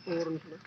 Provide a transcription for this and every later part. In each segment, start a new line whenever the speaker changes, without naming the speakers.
ஒரு நிமிஷம்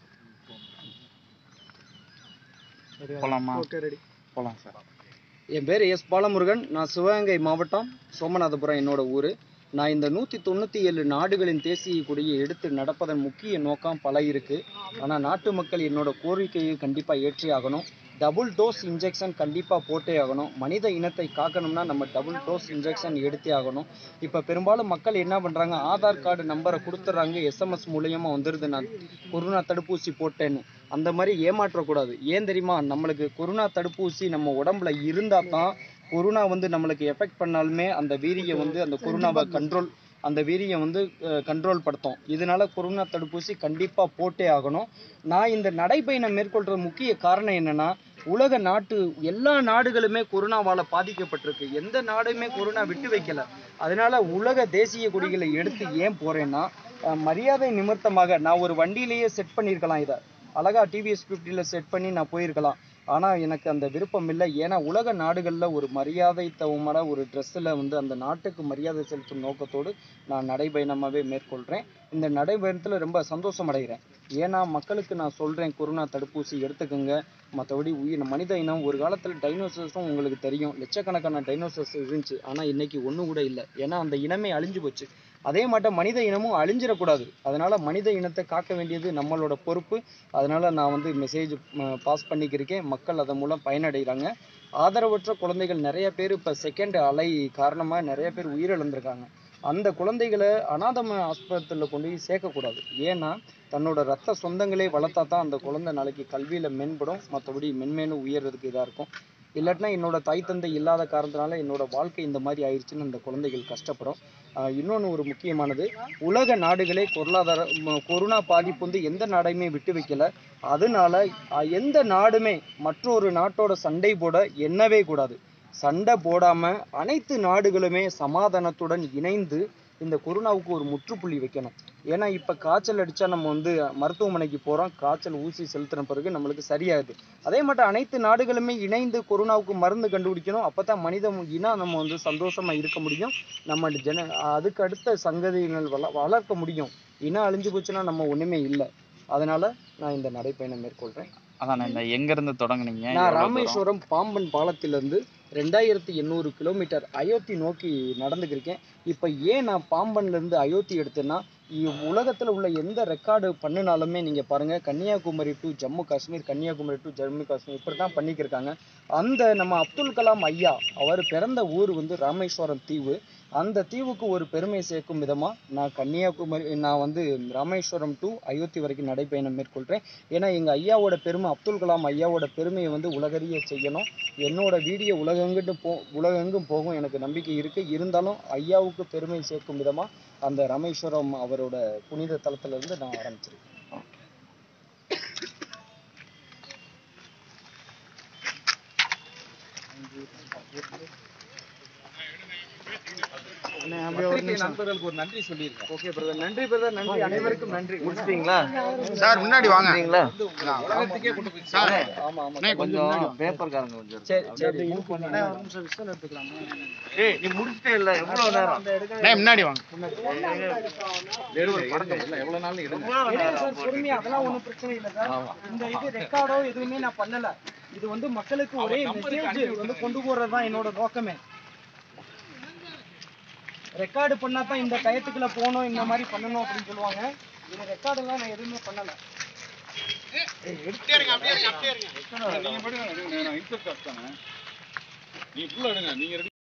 போலாமா
ஓகே ரெடி
போலாம் சார்
என் பேர் எஸ் பாலமுருகன் நான் சிவகங்கை மாவட்டம் சோமநாதபுரம் என்னோட ஊர் நான் இந்த நூற்றி தொண்ணூற்றி ஏழு நாடுகளின் தேசிய கொடியை எடுத்து நடப்பதன் முக்கிய நோக்கம் பல இருக்கு ஆனால் நாட்டு மக்கள் என்னோட கோரிக்கையை கண்டிப்பாக ஏற்றி ஆகணும் டபுள் டோஸ் இன்ஜெக்ஷன் கண்டிப்பாக போட்டே ஆகணும் மனித இனத்தை காக்கணும்னா நம்ம டபுள் டோஸ் இன்ஜெக்ஷன் எடுத்தே ஆகணும் இப்போ பெரும்பாலும் மக்கள் என்ன பண்ணுறாங்க ஆதார் கார்டு நம்பரை கொடுத்துட்றாங்க எஸ்எம்எஸ் மூலியமா வந்துடுது நான் கொரோனா தடுப்பூசி போட்டேன்னு அந்த மாதிரி ஏமாற்றக்கூடாது ஏன் தெரியுமா நம்மளுக்கு கொரோனா தடுப்பூசி நம்ம உடம்புல இருந்தால் தான் கொரோனா வந்து நம்மளுக்கு எஃபெக்ட் பண்ணாலுமே அந்த வீரியை வந்து அந்த கொரோனாவை கண்ட்ரோல் அந்த வீரியை வந்து கண்ட்ரோல் படுத்தும் இதனால கொரோனா தடுப்பூசி கண்டிப்பாக போட்டே ஆகணும் நான் இந்த நடைப்பயணம் மேற்கொள்கிற முக்கிய காரணம் என்னன்னா உலக நாட்டு எல்லா நாடுகளுமே கொரோனாவால் பாதிக்கப்பட்டிருக்கு எந்த நாடுமே கொரோனா விட்டு வைக்கல அதனால உலக தேசிய கொடிகளை எடுத்து ஏன் போறேன்னா அஹ், மரியாதை நிமித்தமாக நான் ஒரு வண்டியிலேயே செட் பண்ணியிருக்கலாம் இதை அழகா டிவிஎஸ் ஃபிஃப்டியில் செட் பண்ணி நான் போயிருக்கலாம் ஆனால் எனக்கு அந்த விருப்பம் இல்லை ஏன்னா உலக நாடுகளில் ஒரு மரியாதை தவமான ஒரு ட்ரெஸ்ஸில் வந்து அந்த நாட்டுக்கு மரியாதை செலுத்தும் நோக்கத்தோடு நான் நடைபயணமாகவே மேற்கொள்கிறேன் இந்த நடைபயணத்தில் ரொம்ப சந்தோஷம் அடைகிறேன் ஏன்னா மக்களுக்கு நான் சொல்கிறேன் கொரோனா தடுப்பூசி எடுத்துக்கோங்க மற்றபடி உயிர் மனித இனம் ஒரு காலத்தில் டைனோசர்ஸும் உங்களுக்கு தெரியும் லட்சக்கணக்கான டைனோசர்ஸ் இருந்துச்சு ஆனால் இன்னைக்கு ஒன்று கூட இல்லை ஏன்னா அந்த இனமே அழிஞ்சு போச்சு அதே மாட்டம் மனித இனமும் அழிஞ்சிடக்கூடாது அதனால மனித இனத்தை காக்க வேண்டியது நம்மளோட பொறுப்பு அதனால நான் வந்து மெசேஜ் பாஸ் பண்ணிக்கிருக்கேன் மக்கள் அதன் மூலம் பயனடைகிறாங்க ஆதரவற்ற குழந்தைகள் நிறைய பேர் இப்போ செகண்ட் அலை காரணமாக நிறைய பேர் உயிரிழந்திருக்காங்க அந்த குழந்தைகளை அனாதம ஆஸ்பத்திரியில் கொண்டு போய் சேர்க்கக்கூடாது ஏன்னா தன்னோட ரத்த சொந்தங்களே வளர்த்தா தான் அந்த குழந்தை நாளைக்கு கல்வியில் மேம்படும் மற்றபடி மென்மேலும் உயர்றதுக்கு இதாக இருக்கும் இல்லாட்டினா என்னோட தாய் தந்தை இல்லாத காரணத்தினால என்னோட வாழ்க்கை இந்த மாதிரி ஆயிடுச்சுன்னு அந்த குழந்தைகள் கஷ்டப்படும் இன்னொன்று ஒரு முக்கியமானது உலக நாடுகளே பொருளாதார ம, கொரோனா பாதிப்பு வந்து எந்த நாடையுமே விட்டு வைக்கல அதனால அஹ், எந்த நாடுமே மற்றொரு நாட்டோட சண்டை போட எண்ணவே கூடாது சண்டை போடாம அனைத்து நாடுகளுமே சமாதானத்துடன் இணைந்து இந்த கொரோனாவுக்கு ஒரு முற்றுப்புள்ளி வைக்கணும் ஏன்னா இப்ப காய்ச்சல் அடிச்சா நம்ம வந்து மருத்துவமனைக்கு போறோம் காய்ச்சல் ஊசி செலுத்தின பிறகு நம்மளுக்கு சரியாகுது அதே மட்டும் அனைத்து நாடுகளுமே இணைந்து கொரோனாவுக்கு மருந்து கண்டுபிடிக்கணும் அப்பதான் மனித இனம் நம்ம வந்து சந்தோஷமா இருக்க முடியும் நம்ம ஜன அதுக்கு அடுத்த சங்கதியினர் வள வளர்க்க முடியும் இனம் அழிஞ்சு போச்சுன்னா நம்ம ஒண்ணுமே இல்லை அதனால நான் இந்த நடைப்பயணம் மேற்கொள்றேன்
அதான் இந்த எங்க இருந்து தொடங்குனீங்க
நான்
எவ்வளவு தூரம்?
ராமேஸ்வரம் பாம்பன் பாலத்திலிருந்து ரெண்டாயிரத்தி எண்ணூறு கிலோமீட்டர் அயோத்தி நோக்கி நடந்துக்கிருக்கேன் இப்போ ஏன் நான் பாம்பன்ல இருந்து அயோத்தி எடுத்தேன்னா இ- உலகத்துல உள்ள எந்த ரெக்கார்டு பண்ணினாலுமே நீங்க பாருங்க கன்னியாகுமரி டு ஜம்மு காஷ்மீர் கன்னியாகுமரி டு ஜம்மு காஷ்மீர் இப்படி தான் பண்ணிக்கிருக்காங்க அந்த நம்ம அப்துல் கலாம் ஐயா அவர் பிறந்த ஊர் வந்து ராமேஸ்வரம் தீவு அந்த தீவுக்கு ஒரு பெருமை சேர்க்கும் விதமா நான் கன்னியாகுமரி நான் வந்து ராமேஸ்வரம் டு அயோத்தி வரைக்கும் நடைப்பயணம் மேற்கொள்றேன் ஏன்னா எங்க ஐயாவோட பெருமை அப்துல் கலாம் ஐயாவோட பெருமையை வந்து உலகறிய செய்யணும் என்னோட வீடியோ உலகெங்கிட்டும் போ உலகெங்கும் போகும் எனக்கு நம்பிக்கை இருக்கு இருந்தாலும் ஐயாவுக்கு பெருமை சேர்க்கும் விதமா அந்த ராமேஸ்வரம் அவரோட புனித தலத்துல இருந்து நான் ஆரம்பிச்சிருக்கேன் பத்திரிகை நண்பர்களுக்கு ஒரு நன்றி சொல்லியிருக்கேன் ஓகே பிரதர் நன்றி பிரதர் நன்றி அனைவருக்கும் நன்றி
முடிச்சிட்டீங்களா
சார் முன்னாடி வாங்க
முடிச்சிட்டீங்களா
உலகத்துக்கே கொண்டு போய்
சார்
ஆமா ஆமா
அண்ணே, கொஞ்சம்
கொஞ்சம் பேப்பர்காரங்க கொஞ்சம்
சரி சரி
ஏய் நீ முடிச்சிட்டே இல்ல எவ்வளவு நேரம்
அண்ணே, முன்னாடி வாங்க
எவ்வளவு நேரம்
எடுங்க சார், பொறுமையா, அதெல்லாம் ஒண்ணும் பிரச்சனை இல்ல சார். இந்த இது ரெக்கார்டோ எதுவுமே நான் பண்ணல இது வந்து மக்களுக்கு ஒரே மெசேஜ் வந்து கொண்டு போறது தான் என்னோட நோக்கமே ரெக்கார்டு பண்ணா தான் இந்த டயத்துக்குள்ள போகணும் இந்த மாதிரி பண்ணணும் அப்படின்னு சொல்லுவாங்க இது ரெக்கார்டு எல்லாம் நான் எதுவுமே பண்ணல
நீங்க